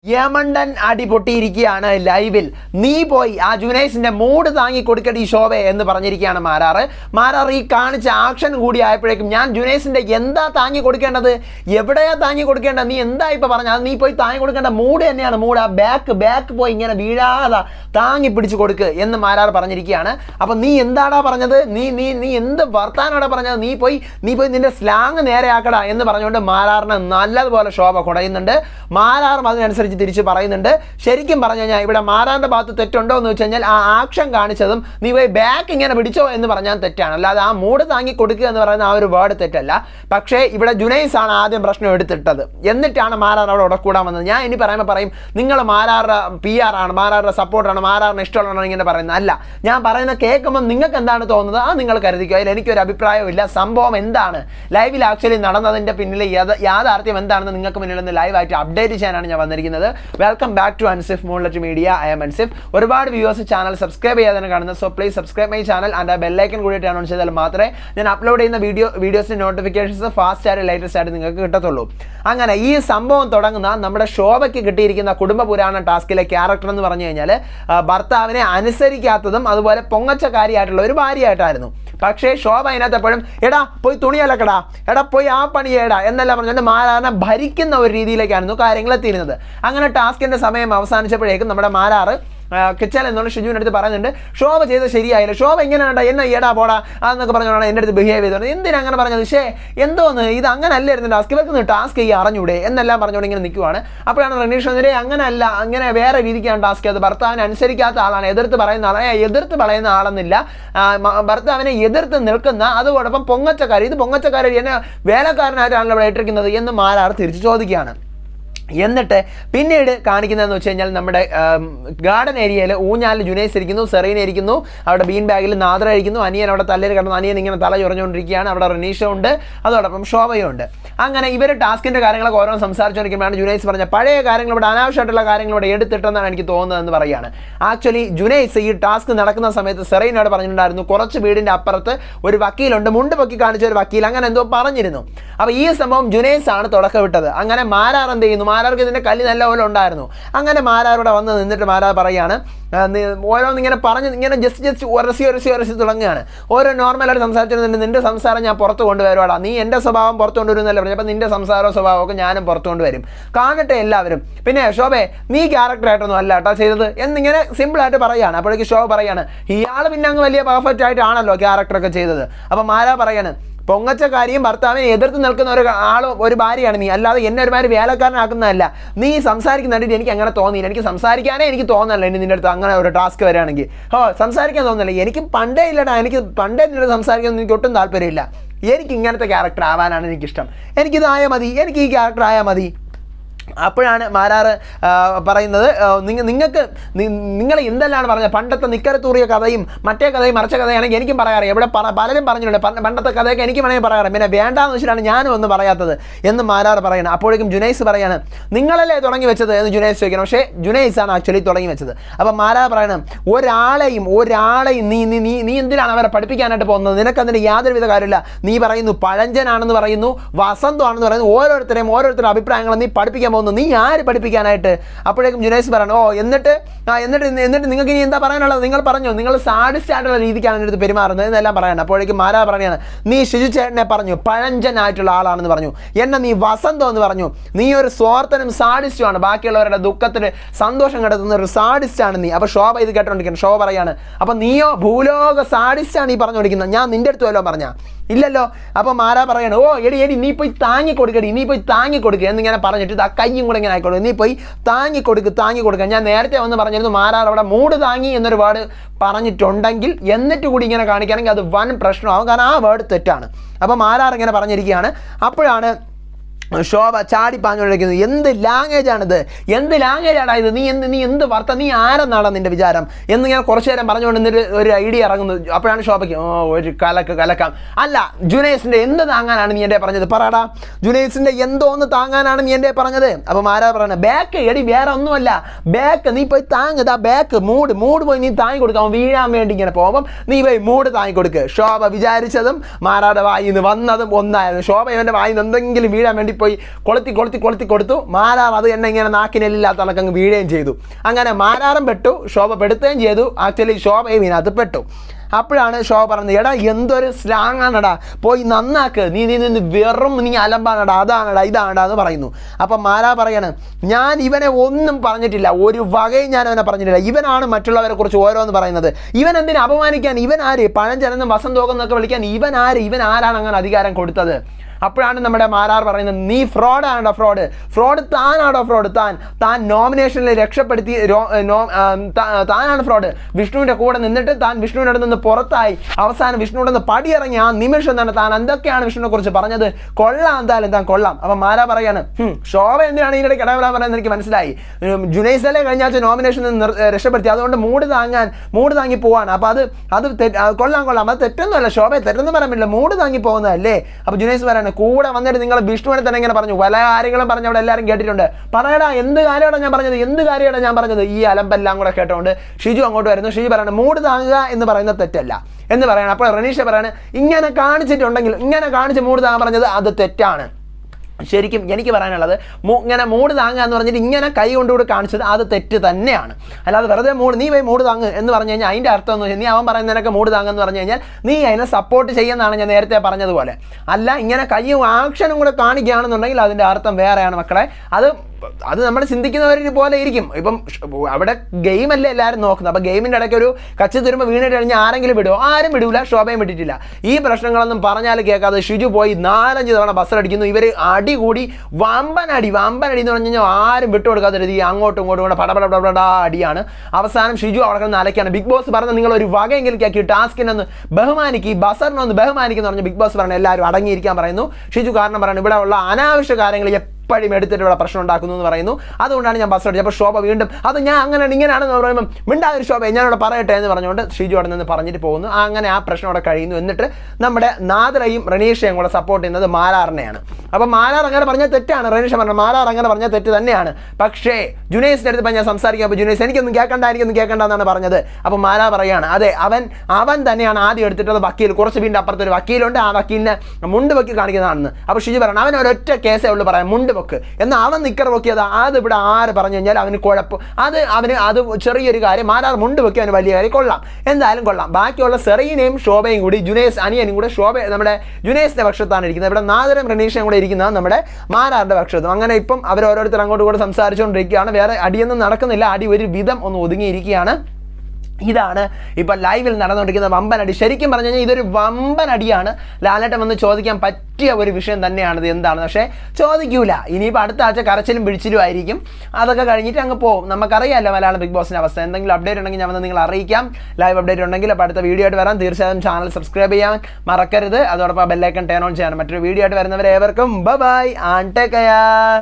യമണ്ടൻ അടി പൊട്ടിയിരിക്കുകയാണ് ലൈവിൽ നീ പോയി ആ ജുനൈസിന്റെ മൂഡ് താങ്ങി കൊടുക്കടി ശോഭ എന്ന് പറഞ്ഞിരിക്കുകയാണ് മാരാറ് മാരാറ് ഈ കാണിച്ച ആക്ഷൻ കൂടി ആയപ്പോഴേക്കും ഞാൻ ജുനൈസിന്റെ എന്താ താങ്ങി കൊടുക്കേണ്ടത് എവിടെയാ താങ്ങി കൊടുക്കേണ്ടത് നീ എന്താ ഇപ്പൊ പറഞ്ഞത് അത് നീ പോയി താങ്ങി കൊടുക്കേണ്ട മൂഡ് തന്നെയാണ് മൂഡ് ആ ബാക്ക് ബാക്ക് പോയി ഇങ്ങനെ വീഴാതെ താങ്ങി പിടിച്ചു കൊടുക്ക് എന്ന് മാരാർ പറഞ്ഞിരിക്കുകയാണ് അപ്പൊ നീ എന്താടാ പറഞ്ഞത് നീ നീ നീ എന്ത് വർത്താനാടാ പറഞ്ഞത് നീ പോയി നീ പോയി നിന്റെ സ്ലാങ് നേരെയാക്കടാ എന്ന് പറഞ്ഞുകൊണ്ട് മാരാറിന് നല്ലതുപോലെ ശോഭ കുടയുന്നുണ്ട് മാരാറും അതിനനുസരിച്ച് തിരിച്ച് പറയുന്നുണ്ട് ശരിക്കും പറഞ്ഞു കഴിഞ്ഞാൽ ഇവിടെ മാരാറിന്റെ ഭാഗത്ത് തെറ്റുണ്ടോ എന്ന് വെച്ച് കഴിഞ്ഞാൽ ആ ആക്ഷൻ കാണിച്ചതും നീ പോയി ബാക്ക് ഇങ്ങനെ പിടിച്ചോ എന്ന് പറഞ്ഞാൽ തെറ്റാണ് അല്ലാതെ ആ മൂഡ് താങ്ങി കൊടുക്കുക എന്ന് പറയുന്ന ആ ഒരു വേർഡ് തെറ്റല്ല പക്ഷേ ഇവിടെ ജുനൈസ് ആണ് ആദ്യം പ്രശ്നം എടുത്തിട്ടത് എന്നിട്ടാണ് മാരാർ അവിടെ ഉടക്കൂടാൻ വന്നത് ഞാൻ ഇനി പറയുമ്പോൾ പറയും നിങ്ങൾ മാരാറുടെ പി ആർ ആണ് മാരാറുടെ സപ്പോർട്ടാണ് മാരാറിന് ഇഷ്ടമുള്ളതാണ് ഇങ്ങനെ പറയുന്നത് അല്ല ഞാൻ പറയുന്ന കേൾക്കുമ്പോൾ നിങ്ങൾക്ക് എന്താണ് തോന്നുന്നത് ആ നിങ്ങൾ കരുതിക്കോ അതിൽ എനിക്കൊരു അഭിപ്രായമില്ല സംഭവം എന്താണ് ലൈവിൽ ആക്ച്വലി നടന്നതിൻ്റെ പിന്നിലെ യഥ- യാഥാർത്ഥ്യം എന്താണെന്ന് നിങ്ങൾക്ക് മുന്നിൽ നിന്ന് ലൈവായിട്ട് അപ്ഡേറ്റ് ചെയ്യാനാണ് ഞാൻ വന്നിരിക്കുന്നത് welcome back to Ansif moonlet media I'm Ansif ഒരുപാട് വ്യൂവേഴ്സ് ചാനൽ സബ്സ്ക്രൈബ് ചെയ്യാതെ കാണുന്നത് so please subscribe my channel and ആ ബെല്ലൈക്കൻ കൂടിയിട്ട് അനൗൺസ് ചെയ്താൽ മാത്രമേ ഞാൻ അപ്ലോഡ് ചെയ്യുന്ന വീഡിയോ വീഡിയോസിൻ്റെ നോട്ടിഫിക്കേഷൻസ് ഫാസ്റ്റ് ആയിട്ട് ലേറ്റസ്റ്റ് ആയിട്ട് നിങ്ങൾക്ക് കിട്ടത്തുള്ളൂ അങ്ങനെ ഈ സംഭവം തുടങ്ങുന്ന നമ്മുടെ ശോഭയ്ക്ക് കിട്ടിയിരിക്കുന്ന കുടുംബ പുരാണ ടാസ്കിലെ ക്യാരക്ടർ എന്ന് പറഞ്ഞു കഴിഞ്ഞാൽ ആ, ഭർത്താവിനെ അനുസരിക്കാത്തതും അതുപോലെ പൊങ്ങച്ചക്കാരിയായിട്ടുള്ള ഒരു ഭാര്യയായിട്ടായിരുന്നു പക്ഷേ ശോഭ അതിനകത്ത് എപ്പോഴും എടാ പോയി തുണി അലക്കടാ എടാ പോയി ആ പണി ചെയ്യടാ എന്നെല്ലാം പറഞ്ഞുകൊണ്ട് മാരാറിനെ ഭരിക്കുന്ന ഒരു രീതിയിലേക്കായിരുന്നു കാര്യങ്ങൾ എത്തിയിരുന്നത് അങ്ങനെ ടാസ്കിന്റെ സമയം അവസാനിച്ചപ്പോഴേക്കും നമ്മുടെ മാരാറ് കിച്ചാൽ എന്നുള്ള ഷിജുവിൻ്റെ അടുത്ത് പറയുന്നുണ്ട് ശോഭ ചെയ്ത് ശരിയായില്ല ശോഭ ഇങ്ങനെ വേണ്ട എന്നെ ഏടാ പോടാ അതെന്നൊക്കെ പറഞ്ഞുകൊണ്ടാണ് എൻ്റെ അടുത്ത് ബിഹേവ് ചെയ്തത് എന്തിനാ അങ്ങനെ പറഞ്ഞത് പക്ഷേ എന്തോന്ന് ഇത് അങ്ങനെ അല്ലായിരുന്നു ടാസ്ക് ഇവർക്ക് ടാസ്ക് ചെയ്യാൻ അറിഞ്ഞൂടെ എന്നെല്ലാം പറഞ്ഞുകൊണ്ട് ഇങ്ങനെ നിൽക്കുവാണ് അപ്പോഴാണ് റനീഷ് വന്നിട്ട് അങ്ങനെ അല്ല അങ്ങനെ വേറെ രീതിക്കാണ് ടാസ്ക് ചെയ്തത് ഭർത്താവിനെ അനുസരിക്കാത്ത ആളാണ് എതിർത്ത് പറയുന്ന ആളെ എതിർത്ത് പറയുന്ന ആളെന്നില്ല ആ, മ- ഭർത്താവിനെ എതിർത്ത് നിൽക്കുന്ന അതോടൊപ്പം പൊങ്ങച്ചക്കാരി ഇത് പൊങ്ങച്ചക്കാരി എന്നെ വേലക്കാരനായിട്ടാണല്ലോ ഇവിടെ ഇട്ടിരിക്കുന്നത് എന്ന് മാരാർ തിരിച്ച് ചോദിക്കുകയാണ് എന്നിട്ട് പിന്നീട് കാണിക്കുന്നതെന്ന് വെച്ച് കഴിഞ്ഞാൽ നമ്മുടെ ഗാർഡൻ ഏരിയയിൽ ഊഞ്ഞാൽ ജുനൈസ് ഇരിക്കുന്നു സെറീന ഇരിക്കുന്നു അവിടെ ബീൻ ബാഗിൽ നാദ്ര ഇരിക്കുന്നു അനിയൻ അവിടെ തല്ലേൽ കിടന്നു അനിയൻ ഇങ്ങനെ തല ചൊറഞ്ഞുകൊണ്ടിരിക്കുകയാണ് അവിടെ റനീഷ ഉണ്ട് അതോടൊപ്പം ശോഭയും ഉണ്ട് അങ്ങനെ ഇവർ ടാസ്കിൻ്റെ കാര്യങ്ങളൊക്കെ ഓരോന്ന് സംസാരിച്ചുകൊണ്ടിരിക്കുമ്പോഴാണ് ജുനൈസ് പറഞ്ഞ പഴയ കാര്യങ്ങൾ ഇവിടെ അനാവശ്യമായിട്ടുള്ള കാര്യങ്ങൾ ഇവിടെ എടുത്തിട്ടെന്നാണ് എനിക്ക് തോന്നുന്നതെന്ന് പറയുകയാണ് ആക്ച്വലി ജുനൈസ് ഈ ടാസ്ക് നടക്കുന്ന സമയത്ത് സെറീനോട് പറഞ്ഞിട്ടുണ്ടായിരുന്നു കുറച്ച് വീടിൻ്റെ അപ്പുറത്ത് ഒരു വക്കീലുണ്ട് മുണ്ട് പൊക്കി കാണിച്ച ഒരു വക്കീൽ അങ്ങനെ എന്തോ പറഞ്ഞിരുന്നു അപ്പോൾ ഈ സംഭവം ജുനൈസ് ആണ് തുടക്കമിട്ടത് അങ്ങനെ മാരാർ എന്ത് ചെയ്യുന്നു മാരാർക്ക് ഇതിൻ്റെ കല്ല് നല്ലപോലെ ഉണ്ടായിരുന്നു അങ്ങനെ മാരാറൂടെ വന്ന് നിന്നിട്ട് മാരാർ പറയാണ് ആ, നി- ഓരോന്ന് ഇങ്ങനെ പറഞ്ഞ് ഇങ്ങനെ ജസ്റ്റ് ജസ്റ്റ് ഉരസി ഉരസി ഉരസി തുടങ്ങുകയാണ് ഓരോ നോർമലായിട്ട് സംസാരിച്ചിരുന്നുണ്ട് നിന്റെ സംസാരം ഞാൻ പുറത്ത് കൊണ്ടുവരുവാടാ നീ എൻ്റെ സ്വഭാവം പുറത്ത് കൊണ്ടുവരുന്നല്ല പറഞ്ഞു അപ്പോൾ നിന്റെ സംസാരവും സ്വഭാവമൊക്കെ ഞാനും പുറത്ത് കൊണ്ടുവരും കാണട്ടെ എല്ലാവരും പിന്നെ ശോഭേ നീ ക്യാരക്ടറായിട്ടൊന്നും അല്ല കേട്ടോ ചെയ്തത് എന്നിങ്ങനെ സിമ്പിളായിട്ട് പറയുകയാണ് അപ്പോഴേക്ക് ശോഭ പറയാണ് ഇയാൾ പിന്നെ അങ്ങ് വലിയ പെർഫെക്റ്റ് ആയിട്ടാണല്ലോ ക്യാരക്ടറൊക്കെ ചെയ്തത് അപ്പോൾ മാരാ പറയാണ് പൊങ്ങച്ചക്കാരിയും ഭർത്താവിനെ എതിർത്ത് നിൽക്കുന്ന ഒരു ആളോ ഒരു ഭാര്യയാണ് നീ അല്ലാതെ എന്നെ ഒരുമാതിരി വേലക്കാരനാക്കുന്നതല്ല നീ സംസാരിക്കുന്ന കണ്ടിട്ട് എനിക്ക് അങ്ങനെ തോന്നിയില്ല എനിക്ക് സംസാരിക്കാനേ എനിക്ക് തോന്നല്ല ഇനി നിന്റെ അടുത്ത് അങ്ങനെ ഒരു ടാസ്ക് വരികയാണെങ്കിൽ ഓ സംസാരിക്കാൻ തോന്നില്ല എനിക്ക് പണ്ടേ ഇല്ലടാ എനിക്ക് പണ്ടേ നിന്നോട് സംസാരിക്കാൻ എനിക്ക് ഒട്ടും താല്പര്യമില്ല എനിക്ക് ഇങ്ങനത്തെ ക്യാരക്ടർ ആവാനാണ് എനിക്കിഷ്ടം എനിക്കിതായാൽ മതി എനിക്ക് ഈ ക്യാരക്ടർ ആയാൽ മതി അപ്പോഴാണ് മാരാറ് ആ, പറയുന്നത് നിങ്ങൾ നിങ്ങൾക്ക് നിങ്ങൾ എന്തെല്ലാം പറഞ്ഞത് പണ്ടത്തെ നിക്കരത്തൂറിയ കഥയും മറ്റേ കഥയും മറിച്ച കഥയാണെങ്കിൽ എനിക്കും പറയാറിയാം ഇവിടെ പറ- പലരും പറഞ്ഞിട്ടുണ്ട് പണ്ട് പണ്ടത്തെ കഥയൊക്കെ എനിക്ക് വേണമെങ്കിൽ പറയാറ് പിന്നെ വേണ്ടാന്ന് വെച്ചിട്ടാണ് ഞാനും ഒന്നും പറയാത്തത് എന്ന് മാരാറ് പറയണം അപ്പോഴേക്കും ജുനൈസ് പറയാണ് നിങ്ങളല്ലേ തുടങ്ങി വെച്ചത് എന്ന് ജുനൈസ് ചോദിക്കണം പക്ഷേ ജുനൈസ് ആണ് ആക്ച്വലി തുടങ്ങി വെച്ചത് അപ്പം മാരാ പറയണം ഒരാളെയും ഒരാളെയും നീ നീ നീ നീ എന്തിനാണ് അവരെ പഠിപ്പിക്കാനായിട്ട് പോകുന്നത് നിനക്ക് അതിൻ്റെ യാതൊരുവിധ കാര്യമില്ല നീ പറയുന്നു പഴഞ്ചനാണെന്ന് പറയുന്നു വസന്തമാണെന്ന് പറയുന്നു ഓരോരുത്തരെയും ഓരോരുത്തരുടെ അഭിപ്രായങ്ങൾ നീ പഠിപ്പിക്കാൻ പോകുന്നു നീ ആര് പഠിപ്പിക്കാനായിട്ട് അപ്പോഴേക്കും ജുനൈസ് പറയണം ഓ എന്നിട്ട് ആ എന്നിട്ട് ഇന്ന് എന്നിട്ട് നിങ്ങൾക്ക് ഇനി എന്താ പറയാനുള്ളത് നിങ്ങൾ പറഞ്ഞു നിങ്ങൾ സാഡിസ്റ്റ് ആയിട്ടുള്ള രീതിക്കാണ് എൻ്റെ അടുത്ത് പെരുമാറുന്നത് എന്നെല്ലാം പറയണം അപ്പോഴേക്കും മാരാ പറയാണ് നീ ഷിജു ചേട്ടനെ പറഞ്ഞു പഴഞ്ചനായിട്ടുള്ള ആളാണെന്ന് പറഞ്ഞു എന്നെ നീ വസന്തം എന്ന് പറഞ്ഞു നീ ഒരു സ്വാർത്ഥനും സാഡിസ്റ്റുമാണ് ബാക്കിയുള്ളവരുടെ ദുഃഖത്തിൽ സന്തോഷം കണ്ടെത്തുന്ന ഒരു സാഡിസ്റ്റാണ് നീ അപ്പോൾ ശോഭ ഇത് കേട്ടോണ്ടിരിക്കണം ശോഭ പറയാണ് അപ്പം നീയോ ഭൂലോക സാഡിസ്റ്റാണ് ഈ പറഞ്ഞുകൊണ്ടിരിക്കുന്നത് ഞാൻ നിന്റെ അടുത്ത് വല്ലതും പറഞ്ഞാ ഇല്ലല്ലോ അപ്പം മാരാ പറയണം ഓ എടി എടി നീ പോയി താങ്ങി കൊടുക്കടി നീ പോയി താങ്ങി കൊടുക്കുക എന്നിങ്ങനെ പറഞ്ഞിട്ട് ഇത് ആ കയ്യും കൂടെ ഇങ്ങനെ ആയിക്കോളും നീ പോയി താങ്ങി കൊടുക്ക് താങ്ങി കൊടുക്കുക ഞാൻ നേരത്തെ വന്ന് പറഞ്ഞിരുന്നു മാരാർ അവിടെ മൂട് താങ്ങി എന്നൊരു വേർഡ് പറഞ്ഞിട്ടുണ്ടെങ്കിൽ എന്നിട്ട് കൂടി ഇങ്ങനെ കാണിക്കുകയാണെങ്കിൽ അത് വൻ പ്രശ്നമാകും കാരണം ആ വേർഡ് തെറ്റാണ് അപ്പം മാരാർ ഇങ്ങനെ പറഞ്ഞിരിക്കുകയാണ് അപ്പോഴാണ് ശോഭ ചാടി പാഞ്ഞുകൊണ്ടിരിക്കുന്നത് എന്ത് ലാംഗ്വേജ് ആണിത് എന്ത് ലാംഗ്വേജ് ആണ് ഇത് നീ എന്ത് നീ എന്ത് വർത്ത നീ ആരെന്നാണ് നിന്റെ വിചാരം എന്ന് ഞാൻ കുറച്ചു നേരം പറഞ്ഞുകൊണ്ട് നിന്നിട്ട് ഒരു ഐഡിയ ഇറങ്ങുന്നത് അപ്പോഴാണ് ശോഭയ്ക്ക് ഓ ഒരു കലക്ക് കലക്കാം അല്ല ജുനൈസിന്റെ എന്ത് താങ്ങാനാണ് നീ എൻ്റെ പറഞ്ഞത് പറടാ ജുനൈസിന്റെ എന്തോ ഒന്ന് താങ്ങാനാണ് നീ എൻ്റെ പറഞ്ഞത് അപ്പം ആരാ പറയുന്നത് ബാക്ക് എടി വേറെ ഒന്നുമല്ല ബാക്ക് നീ പോയി താങ്ങുതാ ബാക്ക് മൂഡ് മൂഡ് പോയി നീ താങ്ങി കൊടുക്കാം അവൻ വീഴാൻ വേണ്ടി ഇങ്ങനെ പോകുമ്പം നീ പോയി മൂഡ് താങ്ങി കൊടുക്ക് ശോഭ വിചാരിച്ചതും മാറാടെ വായിന്ന് വന്നതും ഒന്നായിരുന്നു ശോഭ ഇവൻ്റെ വായിന്ന് എന്തെങ്കിലും വീഴാൻ വേണ്ടി പോയി കൊളുത്തി കൊളുത്തി കൊളുത്തി കൊടുത്തു മാരാർ അത് എന്നെ ഇങ്ങനെ നാക്കിനെല്ലില്ലാത്ത കണക്കങ്ങ് വീഴുകയും ചെയ്തു അങ്ങനെ മാരാറും പെട്ടു ശോഭ പെടുത്തുകയും ചെയ്തു ആക്ച്വലി ശോഭയും ഇതിനകത്ത് പെട്ടു അപ്പോഴാണ് ശോഭ പറഞ്ഞത് എടാ എന്തൊരു സ്ലാങ് ആണടാ പോയി നന്നാക്ക് നീ നീ നിന്ന് വെറും നീ അലമ്പാണടാ അതാണടാ ഇതാണടാ എന്ന് പറയുന്നു അപ്പം മാരാ പറയാണ് ഞാൻ ഇവനെ ഒന്നും പറഞ്ഞിട്ടില്ല ഒരു വകയും ഞാൻ അവനെ പറഞ്ഞിട്ടില്ല ഇവനാണ് മറ്റുള്ളവരെ കുറിച്ച് ഓരോന്ന് പറയുന്നത് ഇവൻ എന്തിനു അപമാനിക്കാൻ ഇവൻ ആര് പഴഞ്ചനെന്നും വസന്തോകം എന്നൊക്കെ വിളിക്കാൻ ഇവൻ ആര് ഇവൻ ആരാണ് അങ്ങനെ അധികാരം കൊടുത്തത് അപ്പോഴാണ് നമ്മുടെ മാരാർ പറയുന്നത് നീ ഫ്രോഡാണോ ഫ്രോഡ് ഫ്രോഡ് താനാണോ ഫ്രോഡ് താൻ താൻ നോമിനേഷനിൽ രക്ഷപ്പെടുത്തി രോ- നോ- ആ, താ- താനാണ് ഫ്രോഡ് വിഷ്ണുവിൻ്റെ കൂടെ നിന്നിട്ട് താൻ വിഷ്ണുവിൻ്റെ അടുത്ത് നിന്ന് പുറത്തായി അവസാനം വിഷ്ണുവിടെ നിന്ന് പടിയിറങ്ങി ആ നിമിഷം തന്നെ താൻ എന്തൊക്കെയാണ് വിഷ്ണുവിനെ കുറിച്ച് പറഞ്ഞത് കൊള്ളാം എന്തായാലും താൻ കൊള്ളാം അപ്പം മാരാ പറയാണ് "ഹും, ശോഭ എന്തിനാണ് ഇതിനിടെ കിടവിടാൻ പറയുന്നത് എനിക്ക് മനസ്സിലായി ഉം, ജുനൈസലെ കഴിഞ്ഞ ആഴ്ച നോമിനേഷനിൽ നിന്ന് നിർ- ഏഹ് രക്ഷപ്പെടുത്തി അതുകൊണ്ട് മൂട് താങ്ങാൻ മൂട് താങ്ങി പോവാണ് അപ്പോൾ അത് അത് തെ- അത് കൊള്ളാം കൊള്ളാം അത് തെറ്റൊന്നുമല്ല ശോഭയെ തെറ്റൊന്നും പറയാൻ പറ്റില്ല മൂട് താങ്ങി പോകുന്നതല്ലേ അപ്പോൾ ജുനൈസ് പറയാണ് കൂടെ വന്നിട്ട് നിങ്ങൾ വിഷ്ണുവിനെ തന്നെ ഇങ്ങനെ പറഞ്ഞു പല കാര്യങ്ങളും പറഞ്ഞ് അവിടെ എല്ലാവരും കേട്ടിട്ടുണ്ട് പറയടാ എന്ത് കാര്യമാണ് ഞാൻ പറഞ്ഞത് എന്ത് കാര്യമാണ് ഞാൻ പറഞ്ഞത് ഈ അലമ്പെല്ലാം കൂടെ കേട്ടോണ്ട് ഷിജു അങ്ങോട്ട് വരുന്നു ഷിജു പറയണം മൂട് താങ്ങുക എന്ന് പറയുന്നത് തെറ്റല്ല എന്ന് പറയണം അപ്പോൾ റനീഷ പറയാണ് ഇങ്ങനെ കാണിച്ചിട്ടുണ്ടെങ്കിൽ ഇങ്ങനെ കാണിച്ച് മൂട് താങ്ങാൻ പറഞ്ഞത് അത് തെറ്റാണ് ശരിക്കും എനിക്ക് പറയാനുള്ളത് മൂ- ഇങ്ങനെ മൂട് താങ്ങുക എന്ന് പറഞ്ഞിട്ട് ഇങ്ങനെ കൈ കൊണ്ടുകൂടി കാണിച്ചത് അത് തെറ്റ് തന്നെയാണ് അല്ലാതെ വെറുതെ മൂട് നീ പോയി മൂട് താങ്ങ് എന്ന് പറഞ്ഞു കഴിഞ്ഞാൽ അതിൻ്റെ അർത്ഥം എന്ന് വെച്ചാൽ നീ അവൻ പറയുന്നതിനൊക്കെ മൂട് താങ്ങ് എന്ന് പറഞ്ഞു കഴിഞ്ഞാൽ നീ അതിനെ സപ്പോർട്ട് ചെയ്യുന്നതാണ് ഞാൻ നേരത്തെ പറഞ്ഞതുപോലെ അല്ല ഇങ്ങനെ കൈയും ആക്ഷനും കൂടെ കാണിക്കുകയാണെന്നുണ്ടെങ്കിൽ അതിൻ്റെ അർത്ഥം വേറെയാണ് മക്കളെ അത് അത് നമ്മൾ ചിന്തിക്കുന്നവർ പോലെ ഇരിക്കും ഇപ്പം ഷ്- അവിടെ ഗെയിമല്ലേ എല്ലാവരും നോക്കുന്നത് അപ്പോൾ ഗെയിമിൻ്റെ ഇടയ്ക്ക് ഒരു കച്ചി തുരുമ്പ് വീണിട്ട് കഴിഞ്ഞാൽ ആരെങ്കിലും വിടുമോ ആരും വിടൂല ശോഭയും വിട്ടിട്ടില്ല ഈ പ്രശ്നങ്ങളൊന്നും പറഞ്ഞാൽ കേൾക്കാതെ ഷിജു പോയി നാലഞ്ച് തവണ ബസ്സിലടിക്കുന്നു ഇവർ അടി കൂടി വമ്പൻ അടി വമ്പൻ അടി എന്ന് പറഞ്ഞു കഴിഞ്ഞാൽ ആരും വിട്ടുകൊടുക്കാത്ത രീതി അങ്ങോട്ടും ഇങ്ങോട്ടും കൂടെ പടപട പടപടാ അടിയാണ് അവസാനം ഷിജു അവിടെ കിടന്ന് അലക്കാണ് ബിഗ് ബോസ് പറഞ്ഞ നിങ്ങൾ ഒരു വകയെങ്കിലും കേൾക്കി ടാസ്കിനൊന്ന് ബഹുമാനിക്ക് ബസറിനൊന്ന് ബഹുമാനിക്കുന്നു പറഞ്ഞ് ബിഗ് ബോസ് പറഞ്ഞു എല്ലാവരും അടങ്ങിയിരിക്കാൻ പറയുന്നു ഷിജു കാരണം പറയുന്നു ഇവിടെ ഉള്ള അനാവശ്യ കാര്യങ്ങൾ എപ്പോഴും എടുത്തിട്ട് ഇവിടെ പ്രശ്നം ഉണ്ടാക്കുന്നു എന്ന് പറയുന്നു അതുകൊണ്ടാണ് ഞാൻ ബസ് അടിച്ചത് അപ്പോൾ ശോഭ വീണ്ടും അത് ഞാൻ അങ്ങനെയാണ് ഇങ്ങനെയാണെന്ന് പറയുമ്പോൾ മിണ്ടാതൊരു ശോഭ ഞാനിവിടെ പറയട്ടെ എന്ന് പറഞ്ഞുകൊണ്ട് ഷിജു അവിടെ നിന്ന് പറഞ്ഞിട്ട് പോകുന്നു അങ്ങനെ ആ പ്രശ്നം അവിടെ കഴിയുന്നു എന്നിട്ട് നമ്മുടെ നാദറയും റനീഷയും കൂടെ സപ്പോർട്ട് ചെയ്യുന്നത് മാലാറിനെയാണ് അപ്പോൾ മാലാർ അങ്ങനെ പറഞ്ഞാൽ തെറ്റാണ് റനീഷ പറഞ്ഞു മാലാർ അങ്ങനെ പറഞ്ഞാൽ തെറ്റ് തന്നെയാണ് പക്ഷേ ജുനൈസിൻ്റെ അടുത്ത് ഞാൻ സംസാരിക്കാൻ അപ്പോൾ ജുനൈസ് എനിക്കൊന്നും കേൾക്കണ്ട എനിക്കൊന്നും കേൾക്കണ്ട എന്നാണ് പറഞ്ഞത് അപ്പോൾ മാലാ പറയാണ് അതെ അവൻ അവൻ തന്നെയാണ് ആദ്യം എടുത്തിട്ടത് വക്കീൽ കുറച്ച് വീണ്ടും അപ്പുറത്ത് ഒരു വക്കീലുണ്ട് ആ വക്കീലിനെ മുണ്ട് പൊക്കി കാണിക്കുന്നതാണെന്ന് അപ്പോൾ ഷിജു പറയണം അവൻ ഒരൊറ്റ കേസേ ഉള്ളൂ പറയാം മുണ്ട് പൊക്ക് എന്നാൽ അവൻ നിക്കർ പൊക്കിയത് അത് ഇവിടെ ആര് പറഞ്ഞു കഴിഞ്ഞാൽ അവന് കുഴപ്പം അത് അവന് അത് ചെറിയൊരു കാര്യം മാരാർ മുണ്ട് പൊക്കി അവന് വലിയ കാര്യം കൊള്ളാം എന്തായാലും കൊള്ളാം ബാക്കിയുള്ള സെറീനയും ശോഭയും കൂടി ജുനേസ് അനിയനും കൂടെ ശോഭ നമ്മുടെ ജുനേസിന്റെ പക്ഷത്താണ് ഇരിക്കുന്നത് ഇവിടെ നാദരം റനീഷയും കൂടെ ഇരിക്കുന്നത് നമ്മുടെ മാരാറിന്റെ പക്ഷത്തും അങ്ങനെ ഇപ്പം അവർ ഓരോരുത്തർ അങ്ങോട്ടും കൂടെ സംസാരിച്ചുകൊണ്ടിരിക്കുകയാണ് വേറെ അടിയൊന്നും നടക്കുന്നില്ല അടി ഒരു വിധം ഒന്ന് ഒതുങ്ങിയിരിക്കുകയാണ് ഇതാണ് ഇപ്പം ലൈവിൽ നടന്നുകൊണ്ടിരിക്കുന്ന വമ്പൻ അടി ശരിക്കും പറഞ്ഞു കഴിഞ്ഞാൽ ഇതൊരു വമ്പൻ അടിയാണ് ലാലേട്ടൻ വന്ന് ചോദിക്കാൻ പറ്റിയ ഒരു വിഷയം തന്നെയാണിത് എന്താണ് പക്ഷേ ചോദിക്കൂല ഇനിയിപ്പോൾ അടുത്ത ആഴ്ച കരച്ചിലും പിടിച്ചിലും ആയിരിക്കും അതൊക്കെ കഴിഞ്ഞിട്ട് അങ്ങ് പോകും നമുക്കറിയാമല്ലോ മലയാളം ബിഗ് ബോസിൻ്റെ അവസ്ഥ എന്തെങ്കിലും അപ്ഡേറ്റ് ഉണ്ടെങ്കിൽ ഞാൻ വന്ന് നിങ്ങൾ അറിയിക്കാം ലൈവ് അപ്ഡേറ്റ് ഉണ്ടെങ്കിൽ അപ്പോൾ അടുത്ത വീഡിയോ ആയിട്ട് വരാം തീർച്ചയായും ചാനൽ സബ്സ്ക്രൈബ് ചെയ്യാൻ മറക്കരുത് അതോടൊപ്പം ബെല്ലൈക്കൺ ടേൺ ഓൺ ചെയ്യാൻ മറ്റൊരു വീഡിയോ ആയിട്ട് വരുന്നവരെ ഏവർക്കും ബൈ ആൻഡ് ടേക്ക് കെയർ